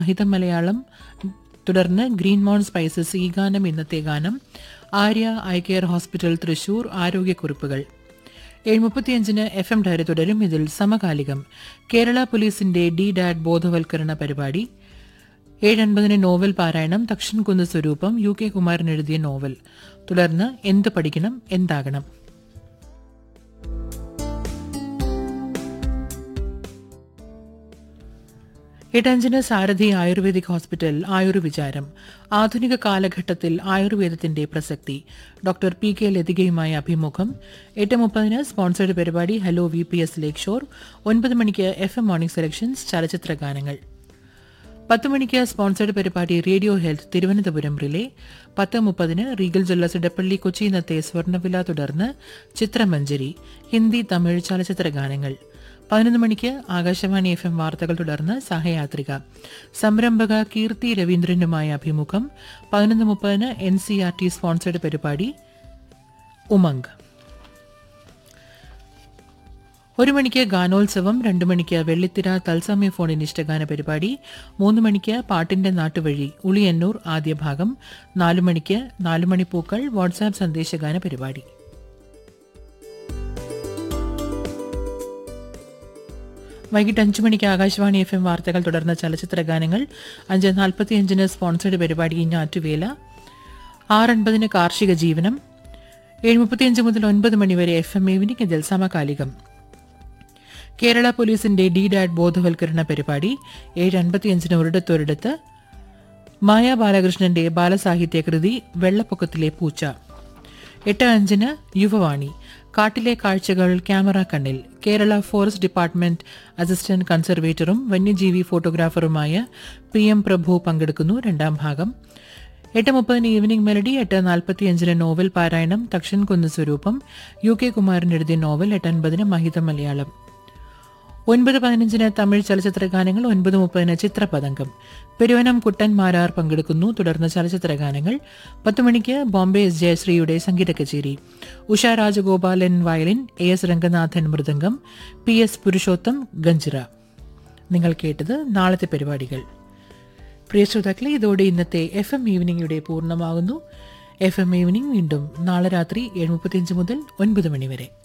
ഹിതം മലയാളം തുടർന്ന് green mount spices ഈ ഗാനം ഇന്നത്തെ ഗാനം Arya I care hospital Thrissur ആരോഗ്യക്കുറിപ്പുകൾ ഏഴ് മുപ്പത്തിയഞ്ചിന് എഫ് എം ഡയറി തുടരും ഇതിൽ സമകാലികം കേരള പോലീസിന്റെ ഡി ഡാഡ് ബോധവൽക്കരണ പരിപാടി ഏഴ് അൻപതിന് നോവൽ പാരായണം തക്ഷൻകുന്ന് സ്വരൂപം യു കെ കുമാരൻ എഴുതിയ നോവൽ തുടർന്ന് എന്ത് പഠിക്കണം എന്താകണം എട്ടഞ്ചിന് സാരഥി ആയുർവേദിക് ഹോസ്പിറ്റൽ ആയുർവിചാരം ആധുനിക കാലഘട്ടത്തിൽ ആയുർവേദത്തിന്റെ പ്രസക്തി ഡോക്ടർ പി കെ ലതികയുമായ അഭിമുഖം എട്ട് മുപ്പതിന് സ്പോൺസേഡ് പരിപാടി hello V P S lake shore ഒൻപത് മണിക്ക് എഫ് എം മോർണിംഗ് സെലക്ഷൻസ് ചലച്ചിത്ര ഗാനങ്ങൾ പത്ത് മണിക്ക് സ്പോൺസേഡ് പരിപാടി റേഡിയോ ഹെൽത്ത് തിരുവനന്തപുരം റിലേ പത്ത് മുപ്പതിന് റീഗൽ ജ്വല്ലേഴ്സ് ഇടപ്പള്ളി കൊച്ചി ഇന്നത്തെ സ്വർണ്ണവില തുടർന്ന് ചിത്രമഞ്ജരി ഹിന്ദി തമിഴ് ചലച്ചിത്ര ഗാനങ്ങൾ പതിനൊന്ന് മണിക്ക് ആകാശവാണി എഫ് എം വാർത്തകൾ തുടർന്ന് സഹയാത്രിക സംരംഭക കീർത്തി രവീന്ദ്രനുമായ അഭിമുഖം പതിനൊന്ന് മുപ്പതിന് N C R T sponsored പരിപാടി ഉമംഗ് ഒരു മണിക്ക് ഗാനോത്സവം രണ്ടു മണിക്ക് വെള്ളിത്തിര തത്സമയ ഫോണിൻ ഇഷ്ടഗാന പരിപാടി മൂന്ന് മണിക്ക് പാട്ടിന്റെ നാട്ടുവഴി ഉളിയന്നൂർ ആദ്യ ഭാഗം നാലു മണിക്ക് നാലു മണിപ്പൂക്കൾ വാട്സാപ്പ് സന്ദേശഗാന പരിപാടി വൈകിട്ട് അഞ്ചു മണിക്ക് ആകാശവാണി എഫ് എം വാർത്തകൾ തുടർന്ന് ചലച്ചിത്ര ഗാനങ്ങൾ അഞ്ച് നാൽപ്പത്തിയഞ്ചിന് സ്പോൺസേഡ് പരിപാടി ഞാറ്റുവേല ആറ് അൻപതിന് കാർഷിക ജീവനം ഏഴ് മുപ്പത്തിയഞ്ച് മുതൽ ഒൻപത് മണിവരെ എഫ് എം ഈവനിംഗ് ഇതിൽ സമകാലികം കേരള പോലീസിന്റെ ഡി ഡാഡ് ബോധവൽക്കരണ പരിപാടി ഏഴ് അൻപത്തിയഞ്ചിന് ഒരിടത്തൊരിടത്ത് മായ ബാലകൃഷ്ണന്റെ ബാലസാഹിത്യ കൃതി വെള്ളപ്പൊക്കത്തിലെ പൂച്ച എട്ട് അഞ്ചിന് യുവവാണി കാട്ടിലെ കാഴ്ചകൾ ക്യാമറ കണ്ണിൽ കേരള ഫോറസ്റ്റ് ഡിപ്പാർട്ട്മെന്റ് അസിസ്റ്റന്റ് കൺസർവേറ്ററും വന്യജീവി ഫോട്ടോഗ്രാഫറുമായ പി എം പ്രഭു പങ്കെടുക്കുന്നു രണ്ടാം ഭാഗം എട്ട് മുപ്പതിന് ഈവനിംഗ് മെലഡി എട്ട് നാൽപ്പത്തിയഞ്ചിന് നോവൽ പാരായണം തക്ഷൻ കുന്ന് സ്വരൂപം യു കെ കുമാരൻ എഴുതിയ നോവൽ എട്ട് അൻപതിന് മഹിതം മലയാളം ഒൻപത് പതിനഞ്ചിന് തമിഴ് ചലച്ചിത്ര ഗാനങ്ങൾ ഒൻപത് മുപ്പതിന് ചിത്രപതംഗം പെരുവനം കുട്ടൻ മാരാർ പങ്കെടുക്കുന്നു തുടർന്ന് ചലച്ചിത്ര ഗാനങ്ങൾ പത്ത് മണിക്ക് ബോംബെ എസ് ജയശ്രീയുടെ സംഗീത കച്ചേരി Usha Rajagopalan violin A S Ranganathan മൃദംഗം പി എസ് പുരുഷോത്തം ഗഞ്ചിറ നിങ്ങൾ കേട്ടത് നാളത്തെ പരിപാടികൾ പ്രിയ ശ്രോതാക്കളെ ഇതോടെ ഇന്നത്തെ എഫ് എം ഈവനിംഗ് ഇവിടെ പൂർണ്ണമാകുന്നു എഫ് എം ഈവനിംഗ് വീണ്ടും നാളെ രാത്രി ഏഴ് മുപ്പത്തിയഞ്ച് മുതൽ ഒൻപത് മണി വരെ